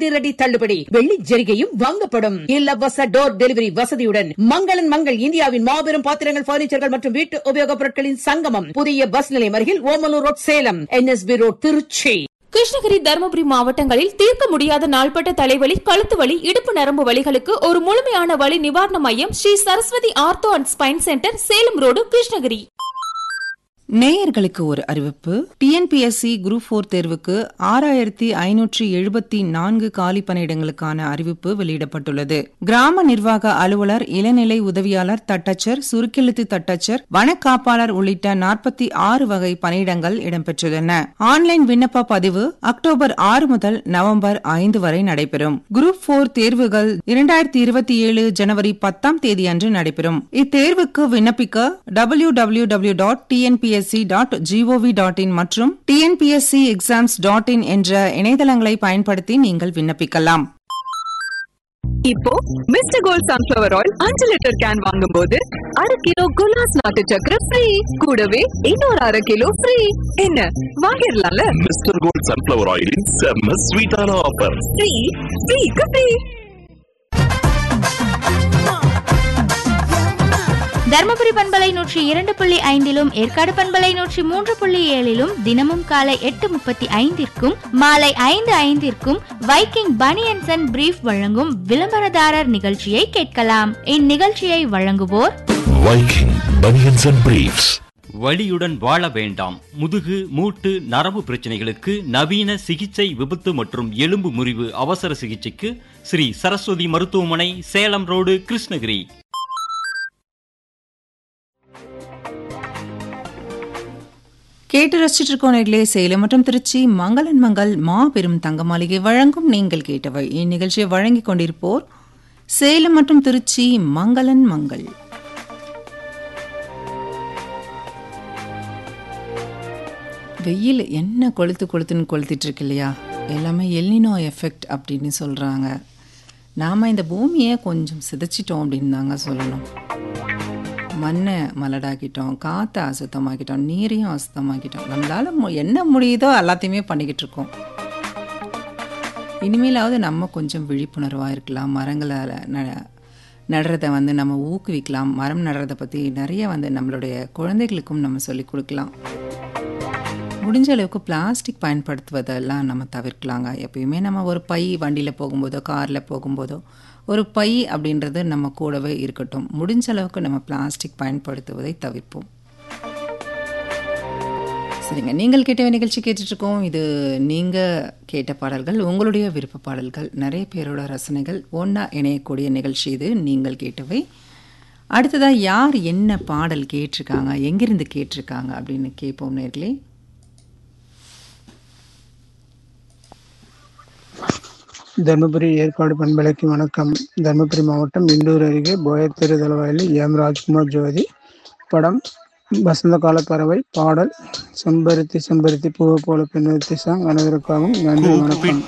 அதிரடி தள்ளுபடி வெள்ளி ஜெரிகையும் வாங்கப்படும் இலவச டோர் டெலிவரி வசதியுடன் மங்களன் மங்கள் இந்தியாவின் மாபெரும் பாத்திரங்கள் பர்னிச்சர்கள் மற்றும் வீட்டு உபயோகப் பொருட்களின் சங்கமம் புதிய பஸ் நிலையம் அருகில் Omalur road Salem NSB road Tiruchi Krishnagiri Dharmapuri மாவட்டங்களில் தீர்க்க முடியாத நாள்பட்ட தலைவலி கழுத்து வலி இடுப்பு நரம்பு வலிகளுக்கு ஒரு முழுமையான வலி நிவாரண மையம் Sri Saraswathi ortho and spine centre Salem road Krishnagiri நேயர்களுக்கு ஒரு அறிவிப்பு டிஎன்பிஎஸ்சி குரூப் போர் தேர்வுக்கு ஆறாயிரத்தி ஐநூற்றி எழுபத்தி நான்கு காலி பணியிடங்களுக்கான அறிவிப்பு வெளியிடப்பட்டுள்ளது கிராம நிர்வாக அலுவலர் இளநிலை உதவியாளர் தட்டச்சர் சுருக்கெழுத்து தட்டச்சர் வனக்காப்பாளர் உள்ளிட்ட நாற்பத்தி ஆறு வகை பணியிடங்கள் இடம்பெற்றுள்ளன ஆன்லைன் விண்ணப்ப பதிவு அக்டோபர் ஆறு முதல் நவம்பர் ஐந்து வரை நடைபெறும் குரூப் போர் தேர்வுகள் இரண்டாயிரத்தி இருபத்தி ஏழு ஜனவரி பத்தாம் தேதி அன்று நடைபெறும் இத்தேர்வுக்கு விண்ணப்பிக்க W W W dot TNPSC dot GOV dot in மற்றும் டிஎன்பிஎஸ்சி எக்ஸாம்ஸ் டாட் இன் என்ற இணையதளங்களை பயன்படுத்தி நீங்கள் விண்ணப்பிக்கலாம் இப்போ மிஸ்டர் கோல்ட் சன்ஃபிளவர் ஆயில் அஞ்சு லிட்டர் கேன் வாங்கும்போது அரை கிலோ குலாஸ் நாட்டு சக்கரை ஃப்ரீ கூடவே இன்னொரு அரை கிலோ ஃப்ரீ என்ன வாங்கிடலாம்ல மிஸ்டர் கோல்ட் சன்ஃபிளவர் ஆயிலின் செம்ம ஸ்வீட்டான ஆஃபர் ஃப்ரீ ஃப்ரீக்கு ஃப்ரீ தர்மபுரி பண்பலை நூற்றி இரண்டு புள்ளி ஐந்திலும் ஏற்காடு பண்பலை நூற்றி மூன்று புள்ளி ஏழிலும் தினமும் காலை எட்டு முப்பத்தி ஐந்திற்கும் மாலை ஐந்து ஐந்திற்கும் வைக்கிங் பனியன்சன் அண்ட் பிரீஃப் வழங்கும் விளம்பரதாரர் நிகழ்ச்சியை கேட்கலாம் இந்நிகழ்ச்சியை வழங்குவோர் வைக்கிங் பனியன்ஸ் அண்ட் பிரீஃப்ஸ் வலியுடன் வாழ வேண்டாம் முதுகு மூட்டு நரம்பு பிரச்சனைகளுக்கு நவீன சிகிச்சை விபத்து மற்றும் எலும்பு முறிவு அவசர சிகிச்சைக்கு ஸ்ரீ சரஸ்வதி மருத்துவமனை சேலம் ரோடு கிருஷ்ணகிரி கேட்டு ரசிச்சிட்டு இருக்கோம் நேர்களே சேலம் மற்றும் திருச்சி மங்களன் மங்கள் மாபெரும் தங்க மாளிகை வழங்கும் நீங்கள் கேட்டவை இந்நிகழ்ச்சியை வழங்கிக் கொண்டிருப்போர் சேலம் மற்றும் திருச்சி மங்களன் மங்கள் வெயில் என்ன கொளுத்து கொளுத்துன்னு கொளுத்திட்டு இருக்கு இல்லையா எல்லாமே எல்னினோ எஃபெக்ட் அப்படின்னு சொல்கிறாங்க நாம் இந்த பூமியை கொஞ்சம் சிதைச்சிட்டோம் அப்படின்னு தாங்க சொல்லணும் மண்ணை மலடாக்கிட்டோம் காற்றை அசுத்தமாக்கிட்டோம் நீரையும் அசுத்தமாக்கிட்டோம் நம்மளால் மு என்ன முடியுதோ எல்லாத்தையுமே பண்ணிக்கிட்டு இருக்கோம் இனிமேலாவது நம்ம கொஞ்சம் விழிப்புணர்வாக இருக்கலாம் மரங்களை ந நடுறதை வந்து நம்ம ஊக்குவிக்கலாம் மரம் நடுறதை பற்றி நிறைய வந்து நம்மளுடைய குழந்தைகளுக்கும் நம்ம சொல்லிக் கொடுக்கலாம் முடிஞ்ச அளவுக்கு பிளாஸ்டிக் பயன்படுத்துவதெல்லாம் நம்ம தவிர்க்கலாங்க எப்பயுமே நம்ம ஒரு பை வண்டியில் போகும்போதோ காரில் போகும்போதோ ஒரு பை அப்படின்றது நம்ம கூடவே இருக்கட்டும் முடிஞ்ச அளவுக்கு நம்ம பிளாஸ்டிக் பயன்படுத்துவதை தவிர்ப்போம் சரிங்க நீங்கள் கேட்ட நிகழ்ச்சி கேட்டுட்ருக்கோம் இது நீங்கள் கேட்ட பாடல்கள் உங்களுடைய விருப்ப பாடல்கள் நிறைய பேரோட ரசனைகள் ஒன்றா இணையக்கூடிய நிகழ்ச்சி இது நீங்கள் கேட்டவை அடுத்ததாக யார் என்ன பாடல் கேட்டிருக்காங்க எங்கிருந்து கேட்டிருக்காங்க அப்படின்னு கேட்போம் நேர்களே தருமபுரி ஏற்காடு பண்பலைக்கு வணக்கம் தருமபுரி மாவட்டம் இண்டூர் அருகே போயத்தெரு தலவாயிலில் எம் ராஜ்குமார் ஜோதி படம் வசந்த கால பறவை பாடல் செம்பருத்தி செம்பருத்தி பூவை போல பெண்ணுத்தி சாங் அனைவருக்காகவும் நன்றி வணக்கம்